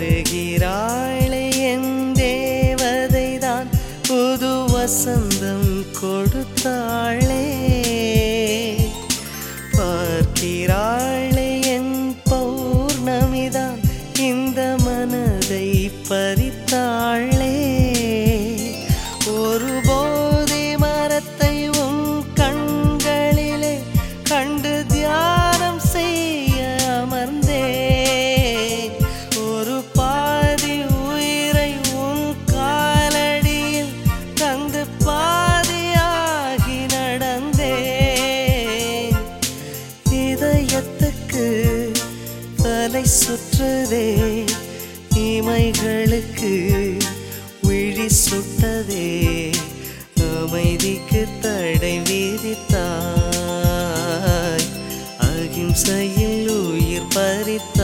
வருகிறாளே என் தேவதை தான் புது வசந்தம் கொடுத்தாளே பார்க்கிறாளே என் பௌர்ணமிதான் இந்த மனதை பறித்தாளே ஒரு போதை மரத்தை உன் கண்களிலே கண்டு தியானம் செய்ய அமர்ந்தேன் ஒரு பாதி உயிரை உன் காலடியில் தந்து பாதியாகி நடந்தேன் இதயத்துக்கு தலை சுற்றுதே இமைகளுக்கு விழி சுட்டதே அமைதிக்கு தடை விதித்தாய் அகிம்சையில் உயிர் பறித்தாய்